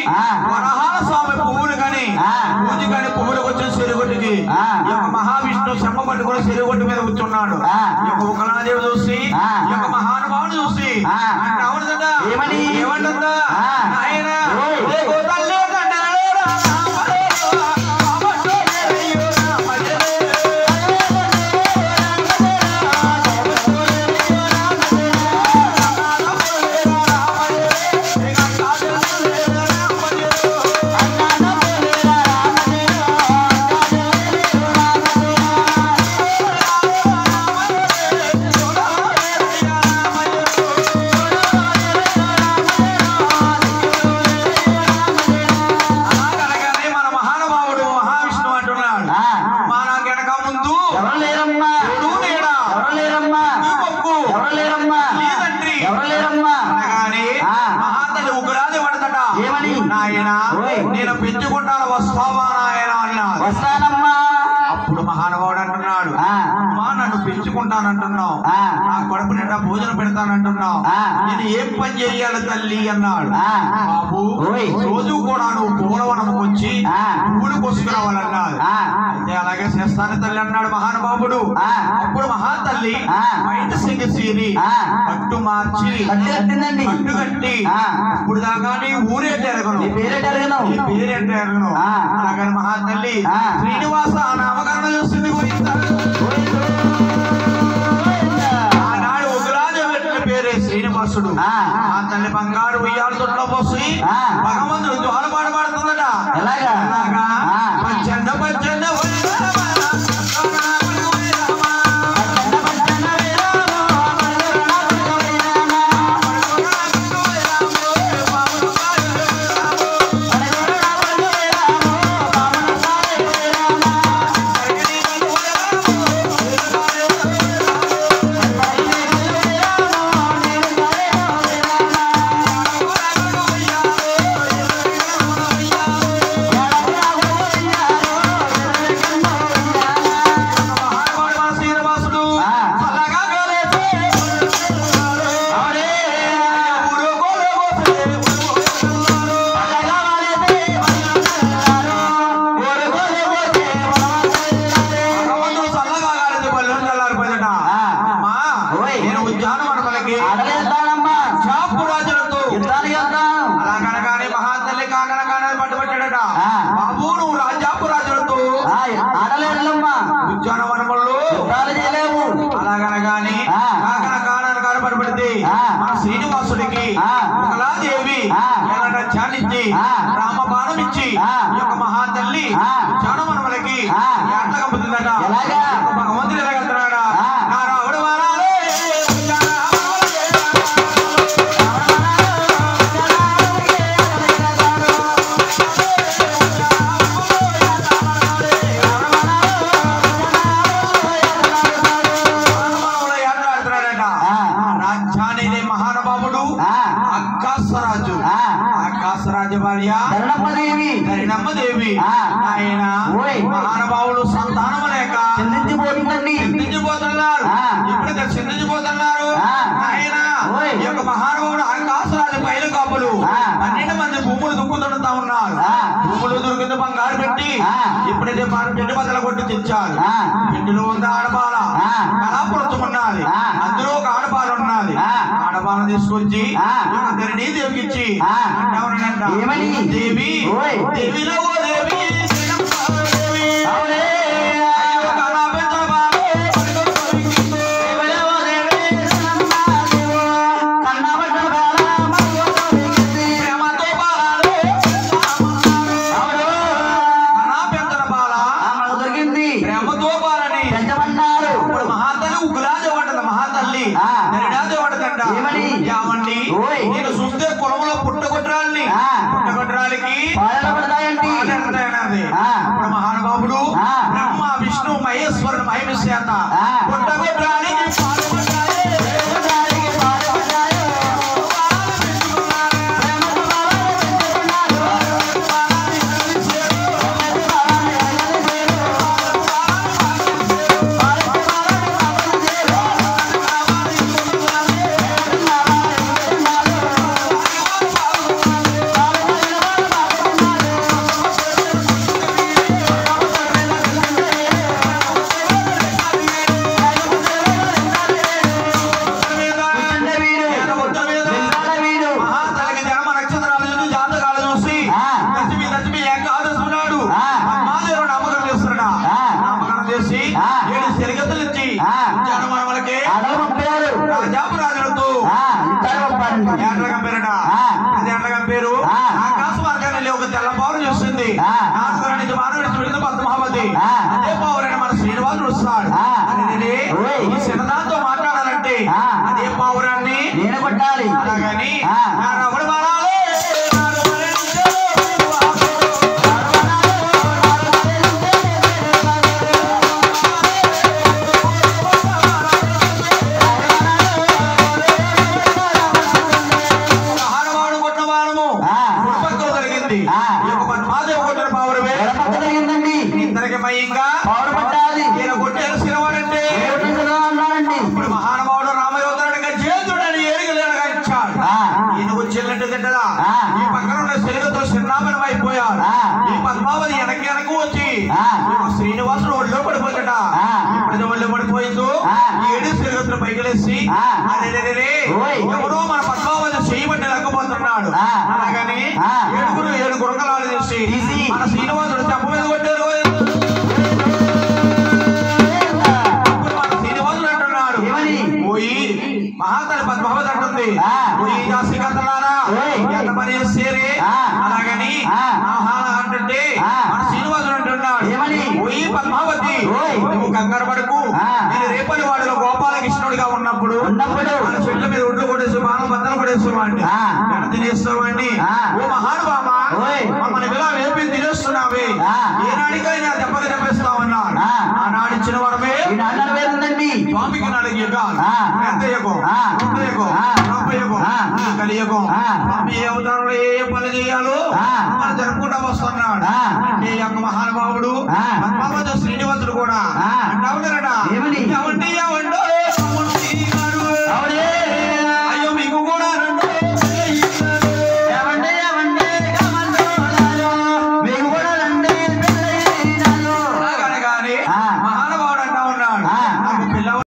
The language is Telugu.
ఆ. వరహాల స్వామి పువ్వులు కానీ ఆ. పూజ కానీ పువ్వులకు వచ్చిన చెరుగొట్టుకి ఆ. ఈ యొక్క మహావిష్ణు శమ్మ పట్టుకుని చెరుగొట్టు మీద కూర్చున్నాడు ఆ. ఈ యొక్క ఉగ్రనాదేవి చూసి ఆ. ఈ యొక్క మహానుభావుడు చూసి ఆ. అంటే అవునదట ఏమని? ఏమంటుందా ఆ. ఆయన ఓయ్. ఓ తల్లి తండ్రి రామదేవ, రామదేవయ్యో రామదేవ. అలాగనగానే మన మహానుభావుడు మహావిష్ణువు అంటున్నాడు ఆ. మా నాకు వెనక ముందు ఎవరు లేరమ్మా నువ్వు లేడా ఎవరు లేరమ్మా నీ మొక్కు ఎవరు లేరమ్మా నీ తండ్రి ఎవరు లేరమ్మా అనగానే ఆ. మహాతల్లి ఉగ్రాది పడతట ఏమని? నాయన ఓయ్. నేను పెంచుకుంటాను వస్తావా నాయన అన్నాడు వస్తానమ్మా అప్పుడు మహానుభావుడు అంటున్నాడు ఆ. అమ్మా నన్ను పెంచుకుంటానంటున్నావు ఆ. నా కడుపు నిండా భోజనం పెడతానంటున్నావు ఆ. నేను ఏం పని చేయాలి తల్లి అన్నాడు ఆ. బాబు ఓయ్. రోజు కూడా నువ్వు పూలవనముకు వచ్చి ఆ. పూలు కోసుకురావాలన్నాడు ఆ. అయితే అలాగే చేస్తాను తల్లి అన్నాడు మహానుభావుడు ఆ. అప్పుడు మహాతల్లి ఆ. బయట సింగ సీరి ఆ. పట్టు మార్చి కట్టి కట్టిందండి పట్టు కట్టి ఆ. ఇప్పుడు దాకా నీ ఊరేట ఎరగను నీ పేరేట అడగను నీ పేరేంట ఎరగను ఆ. అలాగని మహాతల్లి ఆ. శ్రీనివాస నామకరణ చేస్తుంది గోవిందా. ఆనాడు ఉగ్రాజ పెట్టిన పేరే శ్రీనివాసుడు ఆ. ఆ తల్లి బంగారు ఉయ్యాలు తొట్లో పోసి ఆ. భగవంతుడు జ్వాల పాడబడుతుందట ఎలాగా? అలాగా ఆ. పచ్చండ పచ్చండ ఓయ్ రామ, ఓయ్ రామ, ఓయ్ రామ, ఓయ్ బాబు, మహానుభావుడు మన శ్రీనివాసుడు ఆ. అలాగా గలేసే. ఊరు గోలు గోసే, భగవంతుడు చల్లగా గాలితో పల్లెలు చల్లారిపోయిందట. ఆ. అమ్మా, ఓయ్. నేను ఉద్యానవనములకి ఆడలేస్తానమ్మా షాపు రాజులతో యుద్ధానికి వెళ్తాం అలాగనగానే మహాతల్లి కాకనగానే పట్టుబట్టాడట ఆ. బాబు నువ్వు రాజాపు రాజులతో ఆ, ఆడలేదులమ్మా ఉద్యానవనములు యుద్ధాలు చేయలేవు అలాగనగానే ఆ. కాకన కానని కనపడబడితే ఆ. మన శ్రీనివాసుడికి ఆ. ఒకలాదేవి ఆ. ఎలాంటి ధ్యానించి ఆ. రామబాణం ఇచ్చి ఆ. ఈ యొక్క మహాతల్లి ఆ. ఉద్యానవనములకి ఆ. ఎట్లా కంపుతుందట ఎలాగా? భగవంతుడు ఎలాగెళ్తున్నాడా ఆ. నా రావుడు వరాలే, ఉద్యానవనములకే. రామబాణములో ఏట్లాడుతున్నాడట. ఆ. రాజ్యాన్ని మహానుభావుడు ఆ. అక్కాసరాజు ఆ. అక్కాసరాజు భార్య ధరణమ్మదేవి హరినమ్మదేవి ఆ. ఆయన ఓయ్. మహానుభావులు సంతానము లేక చిందించిపోతుందండి చిందించిపోతున్నారు ఆ. ఇప్పుడు చిందించిపోతున్నారు ఆ. ఆయన ఓయ్. ఈ యొక్క మహానుభావుడు అక్కాసరాజు పైలు కాపులు ఆ. పన్నెండు మంది భూములు దుక్కుతుంటా ఉన్నారు ఆ. భూములు దొరికింది బంగారు పెట్టి ఆ. ఇప్పుడైతే మనం పెండు బద్దలు కొట్టి తెచ్చారు ఆ. పెండులో ఉంది ఆడబాల ఆ. కళాపురతం ఉన్నది ఆ. అందులో ఒక ఆడబాల ఉన్నది ఆ. ఆడబాలను తీసుకొచ్చి ఆ. ఇద్దరిని దేవికి ఇచ్చి ఆ. అంటావునంట. ఏమని? దేవి ఓయ్. దేవిలో ఓ దేవి శ్రీరమ్మ దేవి. అవునే. అయ్యో కళా పెంచిన బాబు, పలుకు పలికిందో. దేవదేవో దేవి ధరణమ్మదేవో, కన్నబడ్డ బాలమ్మదేవి. ప్రేమతో బాలాలే, అవును. కళా పెంచిన బాల, ఆ, మనకు దొరికింది ప్రేమతో బాలని పెంచమన్నారు ఇప్పుడు మహాతల్లి ఉగ్రాజ వంటది మహాతల్లి ఆ. నరిడాజ వంటదంట ఏమని? యావండి ఓయ్. నేను చూస్తే కులంలో పుట్టగొట్టరాలని ఆ. పుట్టగొట్టరాలకి పాలన పడతాయండి పాలు పద్మావతి ఆ. నాలుగు నుంచి మానవుడి చూడిన పద్మావతి ఆ. అదే పావురని మన శ్రీనివాసుడు వస్తాడు ఆ. అని ఓయ్. ఈ చిన్నదాంతో మాట్లాడాలంటే ఆ. అదే పావురాన్ని నేను కొట్టాలి అలాగని ఆ. నా రమణ బాణాలే, నా రమణించే శ్రీనివాసుడు. ఆహారవాడు కొట్టిన బాణము ఆ. కుడిపక్కన జరిగింది ఆ. ఈ యొక్క పద్మాదేవి కొట్టిన పావురమే ఎడపక్క జరిగిందండి ఇద్దరికి మయంగా పౌరు పట్టాలి ఈయన కొట్టేరు శిరవాడంటే ఏమిటిదో అన్నాడండి ఇప్పుడు మహానుభావుడు రామయోధనుడిగా చేతుడని ఏడుగలేనగా ఇచ్చాడు ఆ. ఈయన వచ్చేళ్ళంటే తిట్టదా ఆ. ఈ పక్కన ఉన్న శరీరంతో చిన్నామనం అయిపోయాడు ఆ. ఈ పద్మావతి వెనక్కి వెనక వచ్చి ఆ. ఈ శ్రీనివాసుడు ఒళ్ళో పడిపోతట ఆ. ఎప్పుడైతే ఒళ్ళో పడిపోయిందో ఆ. ఈ ఏడు శరీరత్తులు పైకిలేసి ఆ. అరెరెరెరే, ఓయ్. ఎవరో మన పద్మావతి చేయబట్టి లేకపోతున్నాడు ఆ. అలాగని ఆ. ఏడుగురు ఏడు గురకలాలు చేసి తీసి. మన శ్రీనివాసుడు చెప్ప మీద కొట్టారు అప్పుడు మన శ్రీనివాసుడు అంటున్నాడు ఏమని? పోయి మహాతలి పద్మావతి అంటుంది ఆ. పోయి జాసి కథలారా ఓయ్. ఎంత పని చేసేరి ఆ. అలాగని ఆ. మహాల అంటుంటే ఆ. మన శ్రీనివాసుడు అంటున్నాడు ఏమని? పోయి పద్మావతి ఓయ్. నువ్వు కంగారు పడకు ఆ. నేను రేపటి వాడిలో గోపాలకృష్ణుడిగా ఉన్నప్పుడు ఉన్నప్పుడు మన చెట్ల మీద ఒడ్లు కొట్టేసి మానవ బద్దలు కొట్టేసేవాడిని ఆ. ఎడ తినేసేవాడిని ఆ. ఓ మహానుభామా ఓయ్. మమ్మల్ని ఇలా వేపి తినేస్తున్నావే ఆ. ఏనాడికైనా దెబ్బకి దెబ్బేస్తామన్నాడు ఆ. ఆనాడిచ్చిన వరమే ఈ నాన్న పేరుందండి స్వామికి నాలుగు యుగాలు ఆ. ఎంతయుగం ఆ. యుగం ఆ. యుగం ఆ. కలియుగం ఆ. స్వామి ఏ అవతారంలో ఏ ఏ పనులు చేయాలో ఆ. మనం జరుపుకుంటా వస్తున్నాడు ఆ. అంటే ఈ యొక్క మహానుభావుడు ఆ. పద్మావతి శ్రీనివాసుడు కూడా ఆ. అంటా ఉన్నారట ఏమని? ఎవండి ఎవండి